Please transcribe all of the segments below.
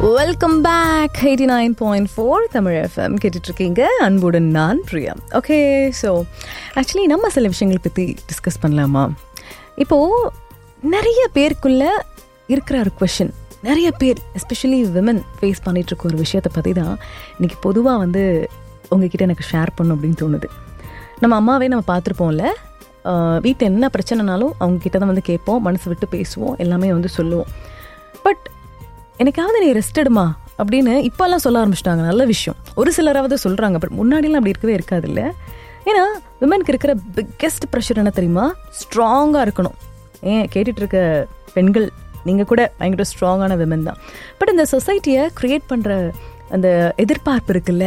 welcome back eighty nine point four Tamil FM கேட்டுட்ருக்கீங்க அன்புடன் நான் பிரியா ஓகே ஸோ ஆக்சுவலி நம்ம சில விஷயங்களை பற்றி டிஸ்கஸ் பண்ணலாமா இப்போது நிறைய பேருக்குள்ள இருக்கிற ஒரு கொஷின் நிறைய பேர் எஸ்பெஷலி விமன் ஃபேஸ் பண்ணிட்டு இருக்க ஒரு விஷயத்தை பற்றி தான் இன்னைக்கு பொதுவாக வந்து உங்ககிட்ட எனக்கு ஷேர் பண்ணும் அப்படின்னு தோணுது நம்ம அம்மாவே நம்ம பார்த்துருப்போம்ல வீட்டில் என்ன பிரச்சனைனாலும் அவங்க கிட்ட தான் வந்து கேட்போம் மனசு விட்டு பேசுவோம் எல்லாமே வந்து சொல்லுவோம் பட் எனக்காவது நீ ரெஸ்ட் எடுமா அப்படின்னு இப்போல்லாம் சொல்ல ஆரம்பிச்சிட்டாங்க நல்ல விஷயம் ஒரு சிலராவது சொல்கிறாங்க பட் முன்னாடிலாம் அப்படி இருக்கவே இருக்காது இல்லை ஏன்னா விமனுக்கு இருக்கிற பிக்கெஸ்ட் ப்ரெஷர் என்ன தெரியுமா ஸ்ட்ராங்காக இருக்கணும் ஏன் கேட்டுட்டு இருக்க பெண்கள் நீங்கள் கூட பயங்கர ஸ்ட்ராங்கான விமன் தான் பட் இந்த சொசைட்டியை க்ரியேட் பண்ணுற அந்த எதிர்பார்ப்பு இருக்குல்ல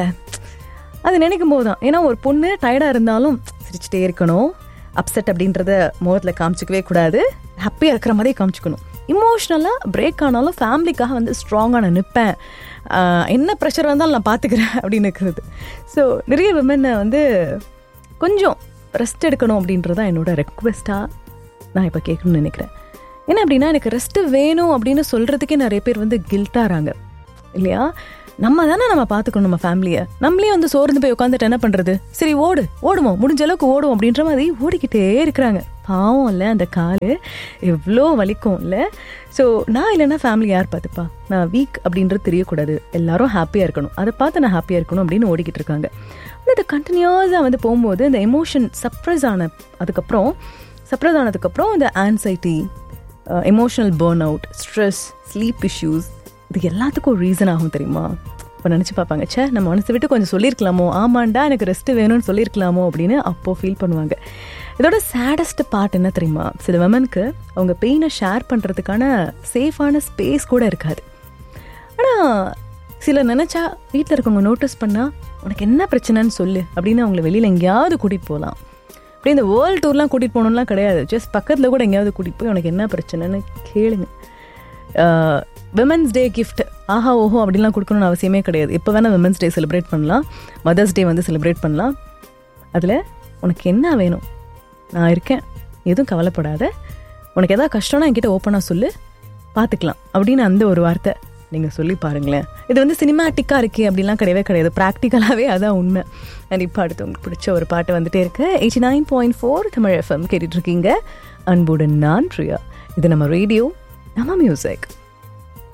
அது நினைக்கும் போது தான் ஏன்னா ஒரு பொண்ணு டயர்டாக இருந்தாலும் சிரிச்சிட்டே இருக்கணும் அப்செட் அப்படின்றத முகத்தில் காமிச்சிக்கவே கூடாது ஹாப்பியாக இருக்கிற மாதிரி காமிச்சிக்கணும் இமோஷ்னலாக பிரேக் ஆனாலும் ஃபேமிலிக்காக வந்து ஸ்ட்ராங்காக நான் நிற்பேன் என்ன ப்ரெஷர் வந்தாலும் நான் பார்த்துக்கிறேன் அப்படின்னு இருக்கிறது ஸோ நிறைய விமனை வந்து கொஞ்சம் ரெஸ்ட் எடுக்கணும் அப்படின்றதான் என்னோட ரெக்வெஸ்ட்டாக நான் இப்போ கேட்கணும்னு நினைக்கிறேன் என்ன அப்படின்னா எனக்கு ரெஸ்ட்டு வேணும் அப்படின்னு சொல்கிறதுக்கே நிறைய பேர் வந்து கில்ட்டாகிறாங்க இல்லையா நம்ம தானே நம்ம பார்த்துக்கணும் நம்ம ஃபேமிலியை நம்மளே வந்து சோர்ந்து போய் உட்காந்துட்டு என்ன பண்ணுறது சரி ஓடு ஓடுவோம் முடிஞ்ச அளவுக்கு ஓடுவோம் அப்படின்ற மாதிரி ஓடிக்கிட்டே இருக்கிறாங்க பாவம் இல்லை அந்த கால் எவ்வளோ வலிக்கும் இல்லை ஸோ நான் இல்லைன்னா ஃபேமிலி யார் பார்த்துப்பா நான் வீக் அப்படின்றது தெரியக்கூடாது எல்லாரும் ஹாப்பியாக இருக்கணும் அதை பார்த்து நான் ஹாப்பியாக இருக்கணும் அப்படின்னு ஓடிக்கிட்டு இருக்காங்க ஆனால் இது கண்டினியூஸாக வந்து போகும்போது இந்த எமோஷன் சப்ரஸ் ஆன அதுக்கப்புறம் சப்ரஸ் ஆனதுக்கப்புறம் இந்த anxiety emotional burnout stress sleep issues இது எல்லாத்துக்கும் ரீசன் ஆகும் தெரியுமா இப்போ நினச்சி பார்ப்பாங்க சே நம்ம மனசை விட்டு கொஞ்சம் சொல்லியிருக்கலாமோ ஆமாண்டா எனக்கு ரெஸ்ட்டு வேணும்னு சொல்லியிருக்கலாமோ அப்படின்னு அப்போது ஃபீல் பண்ணுவாங்க இதோட சேடஸ்ட் பார்ட் என்ன தெரியுமா சில விமனுக்கு அவங்க பெயினை ஷேர் பண்ணுறதுக்கான சேஃபான ஸ்பேஸ் கூட இருக்காது ஆனால் சில நினச்சா வீட்டில் இருக்கவங்க நோட்டீஸ் பண்ணால் உனக்கு என்ன பிரச்சனைன்னு சொல்லு அப்படின்னு அவங்கள வெளியில் எங்கேயாவது கூட்டிகிட்டு போகலாம் அப்படியே இந்த வேர்ல்டு டூர்லாம் கூட்டிகிட்டு போகணும்லாம் கிடையாது ஜஸ்ட் பக்கத்தில் கூட எங்கேயாவது கூட்டிகிட்டு போய் உனக்கு என்ன பிரச்சனைன்னு கேளுங்க விமன்ஸ் டே கிஃப்ட் ஆஹா ஓஹோ அப்படிலாம் கொடுக்கணும்னு அவசியமே கிடையாது இப்போ வேணால் விமன்ஸ் டே செலிப்ரேட் பண்ணலாம் மதர்ஸ் டே வந்து செலிப்ரேட் பண்ணலாம் அதில் உனக்கு என்ன வேணும் நான் இருக்கேன் எதுவும் கவலைப்படாத உனக்கு எதாவது கஷ்டம்னா என்கிட்ட ஓப்பனாக சொல்லு பார்த்துக்கலாம் அப்படின்னு அந்த ஒரு வார்த்தை நீங்கள் சொல்லி பாருங்களேன் இது வந்து சினிமாட்டிக்காக இருக்கே அப்படிலாம் கிடையவே கிடையாது ப்ராக்டிக்கலாகவே அதான் உண்மை அண்ட் இப்போ அடுத்து உங்களுக்கு பிடிச்ச ஒரு பாட்டு வந்துட்டே இருக்கு eighty nine point four Tamil FM கேட்டுட்ருக்கீங்க அன்புடன் நான் ப்ரியா இது நம்ம ரேடியோ நம்ம மியூசிக்